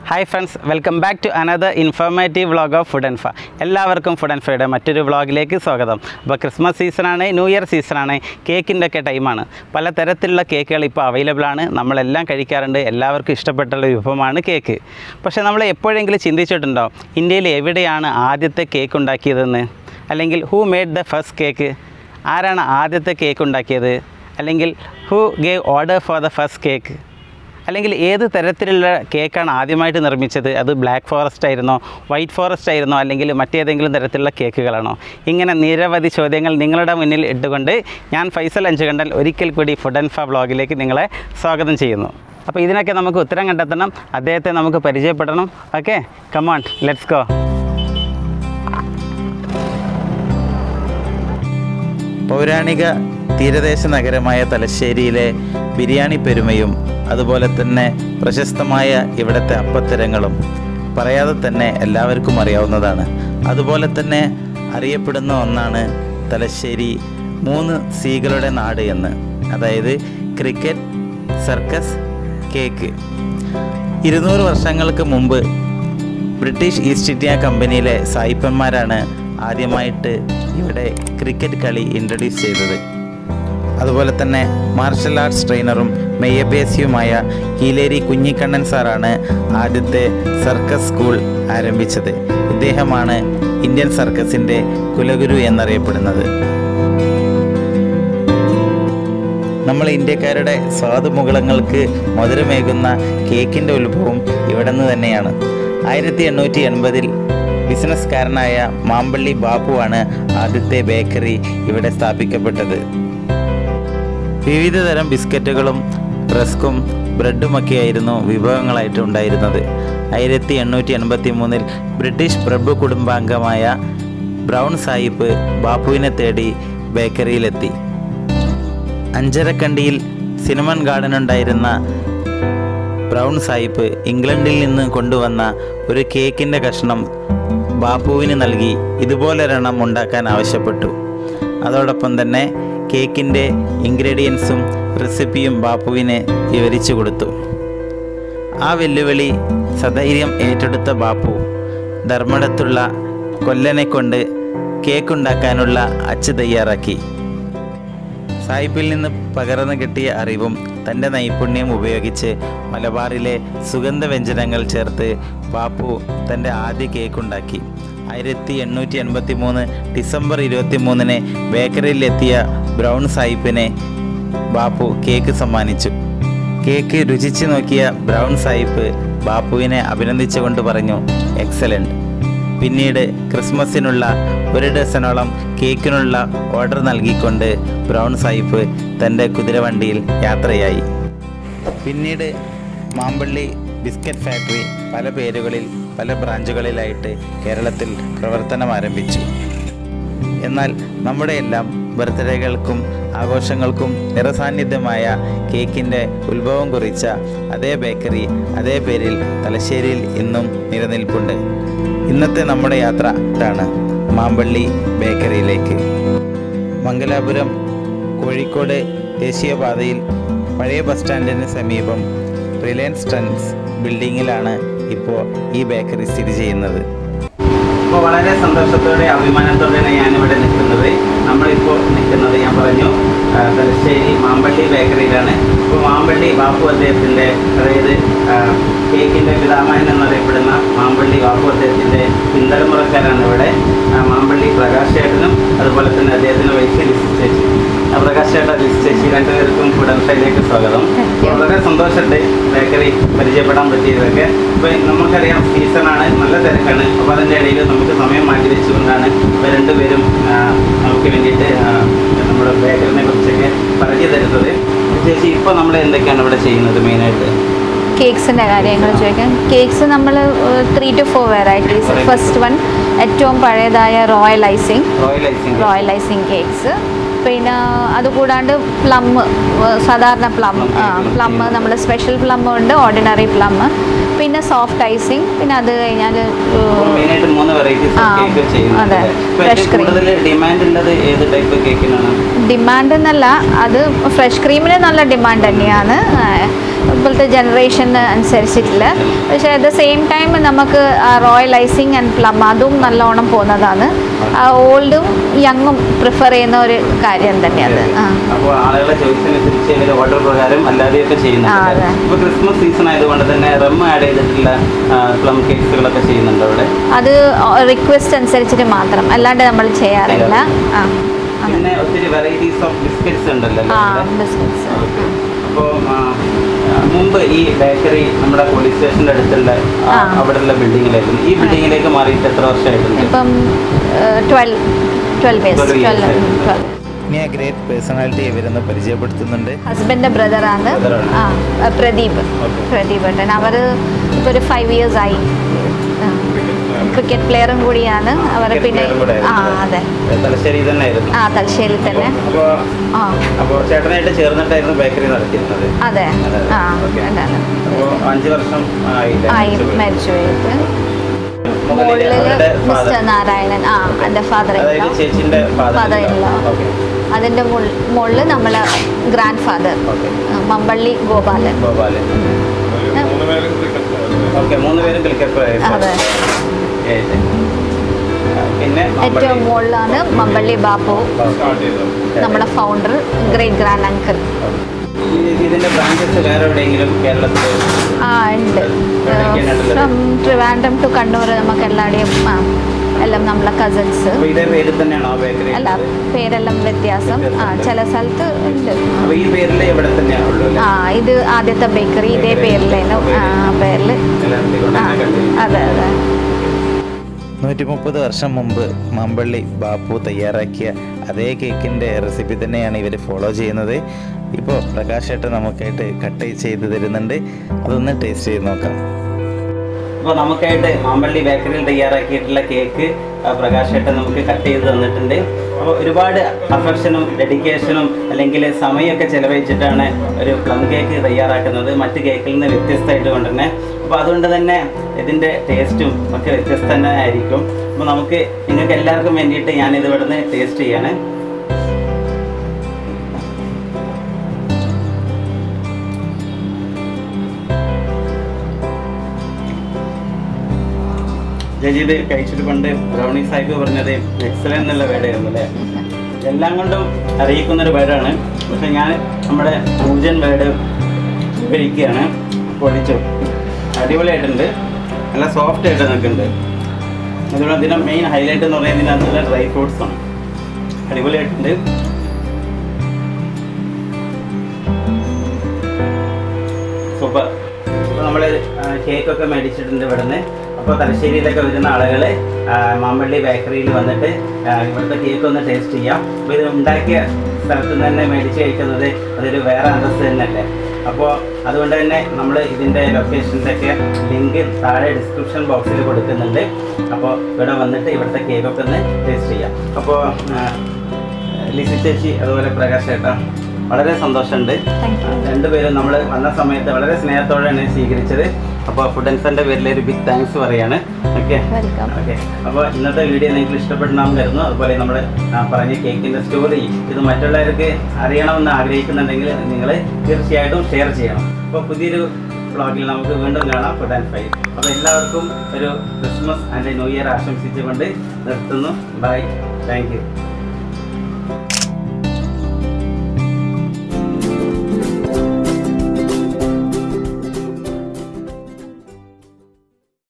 Hi friends welcome back to another informative vlog of food and ഫ എല്ലാവർക്കും food and ഫയുടെ മറ്റൊരു വ്ളോഗിലേക്ക് സ്വാഗതം അപ്പോൾ ക്രിസ്മസ് സീസണാണ് ന്യൂ ഇയർ സീസണാണ് കേക്കിൻ്റെ ഒക്കെ ടൈമാണ് പല തരത്തിലുള്ള കേക്കുകൾ ഇപ്പോൾ അവൈലബിൾ ആണ് നമ്മളെല്ലാം കഴിക്കാറുണ്ട് എല്ലാവർക്കും ഇഷ്ടപ്പെട്ടുള്ള വിഭവമാണ് കേക്ക് പക്ഷേ നമ്മൾ എപ്പോഴെങ്കിലും ചിന്തിച്ചിട്ടുണ്ടോ ഇന്ത്യയിൽ എവിടെയാണ് ആദ്യത്തെ കേക്ക് ഉണ്ടാക്കിയതെന്ന് അല്ലെങ്കിൽ who made the first cake ആരാണ് ആദ്യത്തെ കേക്ക് ഉണ്ടാക്കിയത് അല്ലെങ്കിൽ who gave order for the first cake അല്ലെങ്കിൽ ഏത് തരത്തിലുള്ള കേക്കാണ് ആദ്യമായിട്ട് നിർമ്മിച്ചത് അത് ബ്ലാക്ക് ഫോറസ്റ്റ് ആയിരുന്നോ വൈറ്റ് ഫോറസ്റ്റ് ആയിരുന്നോ അല്ലെങ്കിൽ മറ്റേതെങ്കിലും തരത്തിലുള്ള കേക്കുകളാണോ ഇങ്ങനെ നിരവധി ചോദ്യങ്ങൾ നിങ്ങളുടെ മുന്നിൽ ഇട്ടുകൊണ്ട് ഞാൻ ഫൈസൽ അഞ്ചുകണ്ടൽ ഒരിക്കൽ കൂടി ഫുഡ് ആൻഡ് ഫ വ്ളോഗിലേക്ക് നിങ്ങളെ സ്വാഗതം ചെയ്യുന്നു അപ്പോൾ ഇതിനൊക്കെ നമുക്ക് ഉത്തരം കണ്ടെത്തണം അദ്ദേഹത്തെ നമുക്ക് പരിചയപ്പെടണം ഓക്കെ കമോൺ ലെറ്റ്സ് ഗോ പൗരാണിക തീരദേശ നഗരമായ തലശ്ശേരിയിലെ ബിരിയാണി പെരുമയും അതുപോലെ തന്നെ പ്രശസ്തമായ ഇവിടുത്തെ അപ്പത്തരങ്ങളും പറയാതെ തന്നെ എല്ലാവർക്കും അറിയാവുന്നതാണ് അതുപോലെ തന്നെ അറിയപ്പെടുന്ന ഒന്നാണ് തലശ്ശേരി മൂന്ന് സീകളുടെ നാട് എന്ന് അതായത് ക്രിക്കറ്റ് സർക്കസ് കേക്ക് ഇരുന്നൂറ് വർഷങ്ങൾക്ക് മുമ്പ് ബ്രിട്ടീഷ് ഈസ്റ്റ് ഇന്ത്യ കമ്പനിയിലെ സായിപ്പന്മാരാണ് ആദ്യമായിട്ട് ഇവിടെ ക്രിക്കറ്റ് കളി ഇൻട്രൊഡ്യൂസ് ചെയ്തത് അതുപോലെ തന്നെ മാർഷൽ ആർട്സ് ട്രെയിനറും മെയ്യബേസിയുമായ കീലേരി കുഞ്ഞിക്കണ്ണൻ സാറാണ് ആദ്യത്തെ സർക്കസ് സ്കൂൾ ആരംഭിച്ചത് ഇദ്ദേഹമാണ് ഇന്ത്യൻ സർക്കസിൻ്റെ കുലഗുരു എന്നറിയപ്പെടുന്നത് നമ്മൾ ഇന്ത്യക്കാരുടെ സ്വാദുമുകളങ്ങൾക്ക് മധുരമേകുന്ന കേക്കിൻ്റെ ഉത്ഭവം ഇവിടെ നിന്ന് തന്നെയാണ് ആയിരത്തി എണ്ണൂറ്റി എൺപതിൽ ബിസിനസ്സുകാരനായ മാമ്പള്ളി ബാപ്പുവാണ് ആദ്യത്തെ ബേക്കറി ഇവിടെ സ്ഥാപിക്കപ്പെട്ടത് വിവിധ തരം ബിസ്ക്കറ്റുകളും റസ്കും ബ്രെഡുമൊക്കെയായിരുന്നു വിഭവങ്ങളായിട്ട് ഉണ്ടായിരുന്നത് ആയിരത്തി എണ്ണൂറ്റി എൺപത്തി മൂന്നിൽ ബ്രിട്ടീഷ് പ്രഭു കുടുംബാംഗമായ ബ്രൗൺ സാഹിബ് ബാപ്പുവിനെ തേടി ബേക്കറിയിലെത്തി അഞ്ചരക്കണ്ടിയിൽ സിനമൺ ഗാർഡൻ ഉണ്ടായിരുന്ന ബ്രൗൺ സാഹിബ് ഇംഗ്ലണ്ടിൽ നിന്ന് കൊണ്ടുവന്ന ഒരു കേക്കിൻ്റെ കഷ്ണം ബാപ്പുവിന് നൽകി ഇതുപോലൊരെണ്ണം ഉണ്ടാക്കാൻ ആവശ്യപ്പെട്ടു അതോടൊപ്പം തന്നെ കേക്കിൻ്റെ ഇൻഗ്രീഡിയൻസും റെസിപ്പിയും ബാപ്പുവിന് വിവരിച്ചു കൊടുത്തു ആ വെല്ലുവിളി സധൈര്യം ഏറ്റെടുത്ത ബാപ്പു ധർമ്മടത്തുള്ള കൊല്ലനെ കൊണ്ട് കേക്കുണ്ടാക്കാനുള്ള അച്ച് തയ്യാറാക്കി സായിപ്പിൽ നിന്ന് പകർന്നു കിട്ടിയ അറിവും തൻ്റെ നൈപുണ്യം ഉപയോഗിച്ച് മലബാറിലെ സുഗന്ധവ്യഞ്ജനങ്ങൾ ചേർത്ത് ബാപ്പു തൻ്റെ ആദ്യ കേക്ക് ഉണ്ടാക്കി ആയിരത്തി എണ്ണൂറ്റി എൺപത്തി മൂന്ന് ഡിസംബർ ഇരുപത്തി മൂന്നിന് ബേക്കറിയിലെത്തിയ ബ്രൗൺ സാഹിബിനെ ബാപ്പു കേക്ക് സമ്മാനിച്ചു കേക്ക് രുചിച്ചു നോക്കിയ ബ്രൗൺ സാഹിബ് ബാപ്പുവിനെ അഭിനന്ദിച്ചുകൊണ്ട് പറഞ്ഞു എക്സലൻറ്റ് പിന്നീട് ക്രിസ്മസിനുള്ള ഒരു ഡസനോളം കേക്കിനുള്ള ഓർഡർ നൽകിക്കൊണ്ട് ബ്രൗൺ സാഹിബ് തൻ്റെ കുതിരവണ്ടിയിൽ യാത്രയായി പിന്നീട് മാമ്പള്ളി ബിസ്ക്കറ്റ് ഫാക്ടറി പല പേരുകളിൽ പല ബ്രാഞ്ചുകളിലായിട്ട് കേരളത്തിൽ പ്രവർത്തനം ആരംഭിച്ചു എന്നാൽ നമ്മുടെ എല്ലാം ബർത്ത്ഡേകൾക്കും ആഘോഷങ്ങൾക്കും നിറസാന്നിധ്യമായ കേക്കിൻ്റെ ഉത്ഭവം കുറിച്ച അതേ ബേക്കറി അതേ പേരിൽ തലശ്ശേരിയിൽ ഇന്നും നിലനിൽപ്പുണ്ട് ഇന്നത്തെ നമ്മുടെ യാത്ര ഇതാണ് മാമ്പള്ളി ബേക്കറിയിലേക്ക് മംഗലാപുരം കോഴിക്കോട് ദേശീയപാതയിൽ പഴയ ബസ് സ്റ്റാൻഡിന് സമീപം റിലയൻസ് ട്രെൻഡ്സ് ബിൽഡിങ്ങിലാണ് ഇപ്പോൾ ഈ ബേക്കറി സ്ഥിതി ചെയ്യുന്നത് അപ്പോൾ വളരെ സന്തോഷത്തോടെ അഭിമാനത്തോടെയാണ് ഞാനിവിടെ നിൽക്കുന്നത് നമ്മളിപ്പോൾ നിൽക്കുന്നത് ഞാൻ പറഞ്ഞു ആ, തലശ്ശേരി മാമ്പള്ളി ബേക്കറിയിലാണ് ഇപ്പോൾ മാമ്പള്ളി ബാപ്പു അദ്ദേഹത്തിൻ്റെ അതായത് ആ, കേക്കിൻ്റെ പിതാമഹൻ എന്നറിയപ്പെടുന്ന മാമ്പള്ളി ബാപ്പു അദ്ദേഹത്തിൻ്റെ പിന്തലമുറക്കാരാണ് ഇവിടെ ആ, മാമ്പള്ളി പ്രകാശ് ചേട്ടനും അതുപോലെ തന്നെ അദ്ദേഹത്തിൻ്റെ വൈഫ് ലിസ് ചേച്ചി ആ, പ്രകാശ് ചേട്ടൻ ലിസ് ചേച്ചി രണ്ടുപേർക്കും ഫുഡൻഫയിലേക്ക് സ്വാഗതം അപ്പോൾ വളരെ സന്തോഷമുണ്ട് ബേക്കറി പരിചയപ്പെടാൻ പറ്റിയതൊക്കെ ഇപ്പോൾ നമുക്കറിയാം സീസണാണ് നല്ല തിരക്കാണ് അപ്പോൾ അതിൻ്റെ ഇടയിൽ നമുക്ക് സമയം മാറ്റി വെച്ചുകൊണ്ടാണ് ഇപ്പോൾ രണ്ടുപേരും ആ, നമുക്ക് വേണ്ടിയിട്ട് ആ, നമ്മുടെ ബേക്കറിനെ കുറിച്ചൊക്കെ പറഞ്ഞു തരുന്നത് ചേച്ചി ഇപ്പോൾ നമ്മൾ എന്തൊക്കെയാണ് ഇവിടെ ചെയ്യുന്നത് മെയിനായിട്ട് കേക്ക്സിൻ്റെ കാര്യങ്ങൾ ചോദിക്കാം കേക്ക്സ് നമ്മൾ three to four varieties Varieties. First one ഏറ്റവും പഴയതായ royal icing royal icing royal icing cakes പിന്നെ അതുകൂടാണ്ട് പ്ലം സാധാരണ plum Plum cake, plum plum cake. നമ്മൾ സ്പെഷ്യൽ പ്ലം ഉണ്ട് ഓർഡിനറി പ്ലം പിന്നെ സോഫ്റ്റ് ഐസിങ് പിന്നെ അത് കഴിഞ്ഞാൽ മെയിനായിട്ട് മൂന്ന് വെറൈറ്റീസ് ആ, കേക്ക് ചെയ്യുന്നത് അതെ. ഇപ്പോൾ Fresh ഏറ്റവും cream. കൂടുതൽ ഡിമാൻഡ് ഉള്ളത് ഏത് ടൈപ്പ് കേക്കിനാണ് ഡിമാൻഡ് എന്നല്ല അത് ഫ്രഷ് ക്രീമിന് നല്ല ഡിമാൻഡ് തന്നെയാണ് ആ, ഇപ്പോഴത്തെ ജനറേഷൻ അനുസരിച്ചിട്ടില്ല പക്ഷേ അറ്റ് ദ സെയിം ടൈം നമുക്ക് റോയൽ ഐസിങ് ആൻഡ് പ്ലം അതും നല്ലോണം പോകുന്നതാണ് ഓൾഡും യങ്ങും പ്രിഫർ ചെയ്യുന്ന ഒരു കാര്യം തന്നെയാണ് ആ അപ്പോൾ ആളുകളെ ചോയ്സിനനുസരിച്ച് ഇവർ ഓർഡർ പ്രകാരം അല്ലാതെയൊക്കെ ആ, ചെയ്യുന്നുണ്ട് അതെ. ഇപ്പോൾ ക്രിസ്മസ് സീസൺ ആയതുകൊണ്ട് തന്നെ റം ആഡ് ചെയ്തിട്ടുള്ള പ്ലം കേക്ക്സുകളൊക്കെ ചെയ്യുന്നുണ്ട് അവിടെ അത് റിക്വസ്റ്റ് അനുസരിച്ചിട്ട് മാത്രം അല്ലാണ്ട് നമ്മൾ ചെയ്യാറില്ല ആ അങ്ങനെ. പിന്നെ ഒത്തിരി വെറൈറ്റീസ് ഓഫ് ബിസ്ക്കറ്റ്സ് ഉണ്ടല്ലോ ആ ഇവിടെ. ബിസ്ക്കറ്റ്സ് അപ്പോൾ മുമ്പ് ഈ ബേക്കറി നമ്മുടെ പോലീസ് സ്റ്റേഷൻ്റെ അടുത്തുള്ള ആ, ആ. അവിടെയുള്ള ബിൽഡിങ്ങിലായിരുന്നു ഈ ബിൽഡിങ്ങിലേക്ക് മാറിയിട്ട് എത്ര വർഷമായിട്ടുണ്ട് ഇപ്പം twelve twelve years Twelve years twelve ആയിട്ടുണ്ട്. ട്വൽവ് ഇനി ആ ഗ്രേറ്റ് പേഴ്സണാലിറ്റി ഇവരൊന്ന് പരിചയപ്പെടുത്തുന്നുണ്ട് ഹസ്ബൻഡിൻ്റെ ബ്രദറാണ് Brother ആണ്. ആ പ്രദീപ് Okay. പ്രദീപ് ഏട്ടൻ അവർ ഇപ്പോൾ ഒരു ഫൈവ് ഇയേഴ്സ് ആയി ക്രിക്കറ്റ് പ്ലെയറും കൂടിയാണ് അവർ Cricket പിന്നെ player കൂടെ ആ ആയിരുന്നു അതെ അല്ലേ? തലശ്ശേരി തന്നെ ആയിരുന്നു ആ തലശ്ശേരി തന്നെ അപ്പോൾ ആ അപ്പോൾ ചേട്ടനായിട്ട് ചേർന്നിട്ടായിരുന്നു ബേക്കറി നടത്തിയിരുന്നത് അതെ അതെ. ആ Okay. അതാണ് അപ്പോൾ അഞ്ച് വർഷം ആയില്ലേ ആയി മരിച്ചു പോയിട്ട്? മരിച്ചു പോയിട്ട് മുകളിൽ മുകളിൽ അവരുടെ മിസ്റ്റർ father. നാരായണൻ ആ എൻ്റെ ഫാദർ അതായത് ചേച്ചിന്റെ Father in law. ഓക്കെ അതിൻ്റെ മുകളിൽ നമ്മളെ grandfather okay Mampally Gopalan Gopalan okay മൂന്ന് പേരും ക്രിക്കറ്റ് അതെ പിന്നെ ഏറ്റവും മുകളിലാണ് മമ്പള്ളി ബാപ്പു നമ്മുടെ ഫൗണ്ടർ ഗ്രേറ്റ് ഗ്രാൻഡ് അങ്കിൾ ഈ- ഇതിന്റെ ബ്രാഞ്ചസ് വേറെ എവിടെയെങ്കിലും കേരളത്തിൽ ആ ഉണ്ട് എവിടെയൊക്കെയാണുള്ളത്? ഫ്രം ട്രിവാൻഡ്രം ടു കണ്ണൂർ നമുക്ക് എല്ലാവരുടെയും ആ എല്ലാം നമ്മളെ കസിൻസ് അപ്പൊ ഇതേ പേരിൽ തന്നെയാണോ ബേക്കറി അല്ല പേരെല്ലാം വ്യത്യാസം ആ ചില സ്ഥലത്ത് ഉണ്ട് അപ്പൊ ഈ പേരിൽ ഇവിടെ തന്നെയാണ് ഉള്ളൂ അല്ലേ ആ ഇത് ആദ്യത്തെ ബേക്കറി ഇതേ പേരിലായിരുന്നു ആ പേരിൽ എല്ലാവരും കൊണ്ട് ആ തന്നെ കണ്ടിരുന്നു. അതെ അതെ നൂറ്റി മുപ്പത് വർഷം മുമ്പ് മാമ്പള്ളി ബാപ്പു തയ്യാറാക്കിയ അതേ കേക്കിൻ്റെ റെസിപ്പി തന്നെയാണ് ഇവർ ഫോളോ ചെയ്യുന്നത് ഇപ്പോൾ പ്രകാശേട്ടൻ നമുക്കായിട്ട് കട്ട് ചെയ്ത് തരുന്നുണ്ട് അതൊന്ന് ടേസ്റ്റ് ചെയ്ത് നോക്കാം അപ്പോൾ നമുക്കായിട്ട് മാമ്പള്ളി ബേക്കറിയിൽ തയ്യാറാക്കിയിട്ടുള്ള കേക്ക് ആ, പ്രകാശ് ഏട്ടൻ നമുക്ക് കട്ട് ചെയ്ത് തന്നിട്ടുണ്ട് അപ്പോൾ ഒരുപാട് അഫക്ഷനും ഡെഡിക്കേഷനും അല്ലെങ്കിൽ സമയമൊക്കെ ചിലവഴിച്ചിട്ടാണ് ഒരു പ്ലം കേക്ക് തയ്യാറാക്കുന്നത് മറ്റ് കേക്കിൽ നിന്ന് വ്യത്യസ്തമായിട്ട് കൊണ്ട് തന്നെ അപ്പോൾ അതുകൊണ്ട് തന്നെ ഇതിൻ്റെ ടേസ്റ്റും ഒക്കെ വ്യത്യസ്ത തന്നെ ആയിരിക്കും അപ്പോൾ നമുക്ക് നിങ്ങൾക്ക് എല്ലാവർക്കും വേണ്ടിയിട്ട് ഞാനിത് ഇവിടുന്ന് ടേസ്റ്റ് ചെയ്യാണ് ചേച്ചി ഇത് കഴിച്ചിട്ട് പണ്ട് ബ്രൗണി സാഹിബ് പറഞ്ഞത് എക്സലൻ എന്നുള്ള വേർഡായിരുന്നു അല്ലേ എല്ലാം കൊണ്ടും അറിയിക്കുന്ന ഒരു വേർഡാണ് പക്ഷെ ഞാൻ നമ്മുടെ പൂജൻ വേർഡ് കഴിക്കുകയാണ് പൊടിച്ചു അടിപൊളിയായിട്ടുണ്ട് നല്ല സോഫ്റ്റ് ആയിട്ട് നിൽക്കുന്നുണ്ട് അതുപോലെ ഇതിൻ്റെ മെയിൻ ഹൈലൈറ്റ് എന്ന് പറയുന്നത് ഇതിനകത്തുള്ള ഡ്രൈ ഫ്രൂട്ട്സ് ആണ് അടിപൊളിയായിട്ടുണ്ട് സൂപ്പർ അപ്പോൾ നമ്മൾ കേക്കൊക്കെ മേടിച്ചിട്ടുണ്ട് ഇവിടുന്ന് അപ്പോൾ തലശ്ശേരിയിലൊക്കെ വരുന്ന ആളുകൾ മാമ്പള്ളി ബേക്കറിയിൽ വന്നിട്ട് ആ, ഇവിടുത്തെ കേക്ക് ഒന്ന് ടേസ്റ്റ് ചെയ്യാം അപ്പോൾ ഇത് ഉണ്ടാക്കിയ സ്ഥലത്ത് നിന്ന് തന്നെ മേടിച്ച് കഴിക്കുന്നത് അതൊരു വേറെ അന്തസ്സ് തന്നെയല്ലേ അപ്പോൾ അതുകൊണ്ട് തന്നെ നമ്മൾ ഇതിൻ്റെ ലൊക്കേഷൻ്റെ ഒക്കെ ലിങ്ക് താഴെ ഡിസ്ക്രിപ്ഷൻ ബോക്സിൽ കൊടുക്കുന്നുണ്ട് അപ്പോൾ ഇവിടെ വന്നിട്ട് ഇവിടുത്തെ കേക്കൊക്കെ ഒന്ന് ടേസ്റ്റ് ചെയ്യാം അപ്പോൾ ലിസി ചേച്ചി അതുപോലെ പ്രകാശ് ചേട്ടാ വളരെ സന്തോഷമുണ്ട് താങ്ക് യു രണ്ടുപേരും നമ്മൾ വന്ന സമയത്ത് വളരെ സ്നേഹത്തോടെയാണ് സ്വീകരിച്ചത് അപ്പോൾ ഫുഡ് ആൻഡ് ഫണ്ടിൻ്റെ പേരിൽ ഒരു ബിഗ് താങ്ക്സ് പറയാണ് ഓക്കെ വെൽക്കം ഓക്കെ അപ്പോൾ ഇന്നത്തെ വീഡിയോ നിങ്ങൾക്ക് ഇഷ്ടപ്പെടണമെന്ന് കരുതുന്നു അതുപോലെ നമ്മൾ പറഞ്ഞ കേക്കിൻ്റെ സ്റ്റോറി ഇത് മറ്റുള്ളവർക്ക് അറിയണമെന്ന് ആഗ്രഹിക്കുന്നുണ്ടെങ്കിൽ നിങ്ങൾ തീർച്ചയായിട്ടും ഷെയർ ചെയ്യണം അപ്പോൾ പുതിയൊരു വ്ളോഗിൽ നമുക്ക് വീണ്ടും കാണാം ഫുഡ് ആൻഡ് ഫൈവ് അപ്പോൾ എല്ലാവർക്കും ഒരു ക്രിസ്മസ് ആൻഡ് ന്യൂ ഇയർ ആശംസിച്ചുകൊണ്ട് നിർത്തുന്നു ബൈ താങ്ക് യു